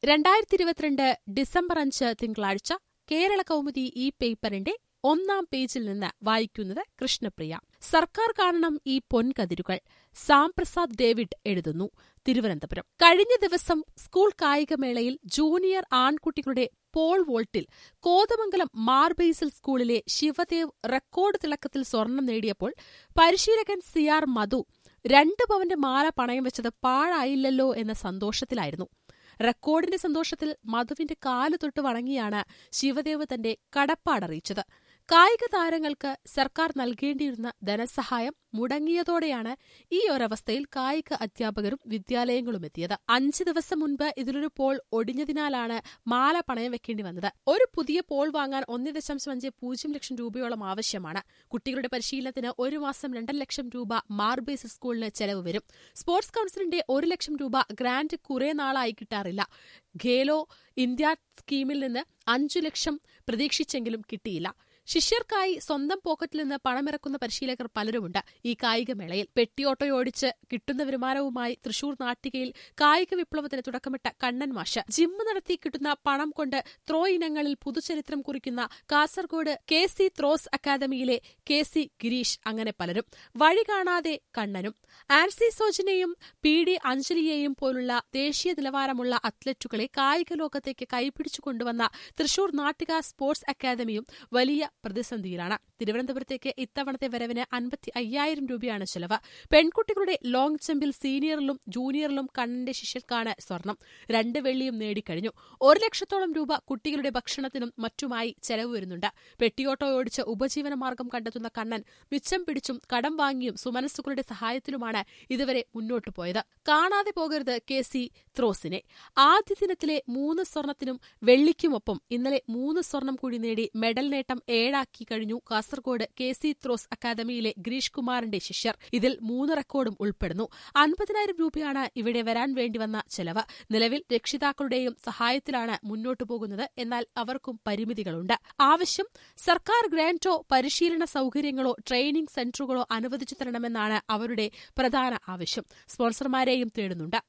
രണ്ടായിരത്തി ഇരുപത്തിരണ്ട് ഡിസംബർ അഞ്ച് തിങ്കളാഴ്ച കേരള കൗമുദി ഈ പേപ്പറിന്റെ ഒന്നാം പേജിൽ നിന്ന് വായിക്കുന്നത് കൃഷ്ണപ്രിയ സർക്കാർ കാണണം ഈ പൊൻകതിരുകൾ സാം പ്രസാദ് ഡേവിഡ് എഴുതുന്നു തിരുവനന്തപുരം കഴിഞ്ഞ ദിവസം സ്കൂൾ കായികമേളയിൽ ജൂനിയർ ആൺകുട്ടികളുടെ പോൾ വോൾട്ടിൽ കോതമംഗലം മാർബേസിൽ സ്കൂളിലെ ശിവദേവ് റെക്കോർഡ് തിളക്കത്തിൽ സ്വർണം നേടിയപ്പോൾ പരിശീലകൻ സി ആർ മധു രണ്ട് പവന്റെ മാല പണയം വെച്ചത് പാഴായില്ലല്ലോ എന്ന സന്തോഷത്തിലായിരുന്നു റെക്കോർഡിന്റെ സന്തോഷത്തിൽ മധുവിന്റെ കാലു തൊട്ട് വണങ്ങിയാണ് ശിവദേവ് തന്റെ കടപ്പാടറിയിച്ചത് കായിക താരങ്ങൾക്ക് സർക്കാർ നൽകേണ്ടിയിരുന്ന ധനസഹായം മുടങ്ങിയതോടെയാണ് ഈ ഒരവസ്ഥയിൽ കായിക അധ്യാപകരും വിദ്യാലയങ്ങളും എത്തിയത് അഞ്ച് ദിവസം മുൻപ് ഇതിലൊരു പോൾ ഒടിഞ്ഞതിനാലാണ് മാല പണയം വെക്കേണ്ടി വന്നത് ഒരു പുതിയ പോൾ വാങ്ങാൻ ഒന്ന് ദശാംശം അഞ്ച് പൂജ്യം ലക്ഷം രൂപയോളം ആവശ്യമാണ് കുട്ടികളുടെ പരിശീലനത്തിന് ഒരു മാസം രണ്ടര ലക്ഷം രൂപ മാർബേസ് സ്കൂളിന് ചെലവ് വരും സ്പോർട്സ് കൌൺസിലിന്റെ ഒരു ലക്ഷം രൂപ ഗ്രാന്റ് കുറെ നാളായി കിട്ടാറില്ല ഖേലോ ഇന്ത്യ സ്കീമിൽ നിന്ന് അഞ്ചു ലക്ഷം പ്രതീക്ഷിച്ചെങ്കിലും കിട്ടിയില്ല ശിഷ്യർക്കായി സ്വന്തം പോക്കറ്റിൽ നിന്ന് പണമിറക്കുന്ന പരിശീലകർ പലരുമുണ്ട് ഈ കായികമേളയിൽ പെട്ടിയോട്ടോയോടിച്ച് കിട്ടുന്ന വരുമാനവുമായി തൃശൂർ നാട്ടികയിൽ കായിക വിപ്ലവത്തിന് തുടക്കമിട്ട കണ്ണൻ മാഷ് ജിമ്മ് നടത്തി കിട്ടുന്ന പണം കൊണ്ട് ത്രോ ഇനങ്ങളിൽ പുതുചരിത്രം കുറിക്കുന്ന കാസർഗോഡ് കെ സി ത്രോസ് അക്കാദമിയിലെ കെ സി ഗിരീഷ് അങ്ങനെ പലരും വഴി കാണാതെ കണ്ണനും ആൻസി സോജിനെയും പി ഡി അഞ്ജലിയെയും പോലുള്ള ദേശീയ നിലവാരമുള്ള അത്ലറ്റുകളെ കായിക ലോകത്തേക്ക് കൈപിടിച്ചു കൊണ്ടുവന്ന തൃശൂർ നാട്ടിക സ്പോർട്സ് അക്കാദമിയും വലിയ പ്രതിസന്ധിയിലാണ് തിരുവനന്തപുരത്തേക്ക് ഇത്തവണത്തെ വരവിന് അൻപത്തി അയ്യായിരം രൂപയാണ് ചെലവ് പെൺകുട്ടികളുടെ ലോങ് ജമ്പിൽ സീനിയറിലും ജൂനിയറിലും കണ്ണന്റെ ശിഷ്യർക്കാണ് സ്വർണം രണ്ട് വെള്ളിയും നേടിക്കഴിഞ്ഞു ഒരു ലക്ഷത്തോളം രൂപ കുട്ടികളുടെ ഭക്ഷണത്തിനും മറ്റുമായി ചെലവ് വരുന്നുണ്ട് പെട്ടിയോട്ടോ ഓടിച്ച് ഉപജീവനമാർഗം കണ്ടെത്തുന്ന കണ്ണൻ മിച്ചം പിടിച്ചും കടം വാങ്ങിയും സുമനസ്സുകളുടെ സഹായത്തിലുമാണ് ഇതുവരെ മുന്നോട്ടു പോയത് കാണാതെ പോകരുത് കെ സി ത്രോസിനെ ആദ്യ ദിനത്തിലെ മൂന്ന് സ്വർണത്തിനും വെള്ളിക്കുമൊപ്പം ഇന്നലെ മൂന്ന് സ്വർണം കൂടി നേടി മെഡൽ നേട്ടം ഏഴാക്കി കഴിഞ്ഞു കാസർഗോഡ് കെ സി ത്രോസ് അക്കാദമിയിലെ ഗിരീഷ് കുമാറിന്റെ ശിഷ്യർ ഇതിൽ മൂന്ന് റെക്കോർഡും ഉൾപ്പെടുന്നു അൻപതിനായിരം രൂപയാണ് ഇവിടെ വരാൻ വേണ്ടിവന്ന ചെലവ് നിലവിൽ രക്ഷിതാക്കളുടെയും സഹായത്തിലാണ് മുന്നോട്ടു പോകുന്നത് എന്നാൽ അവർക്കും പരിമിതികളുണ്ട് ആവശ്യം സർക്കാർ ഗ്രാന്റോ പരിശീലന സൌകര്യങ്ങളോ ട്രെയിനിംഗ് സെന്ററുകളോ അനുവദിച്ചു തരണമെന്നാണ് അവരുടെ പ്രധാന ആവശ്യം സ്പോൺസർമാരെയും തേടുന്നുണ്ട്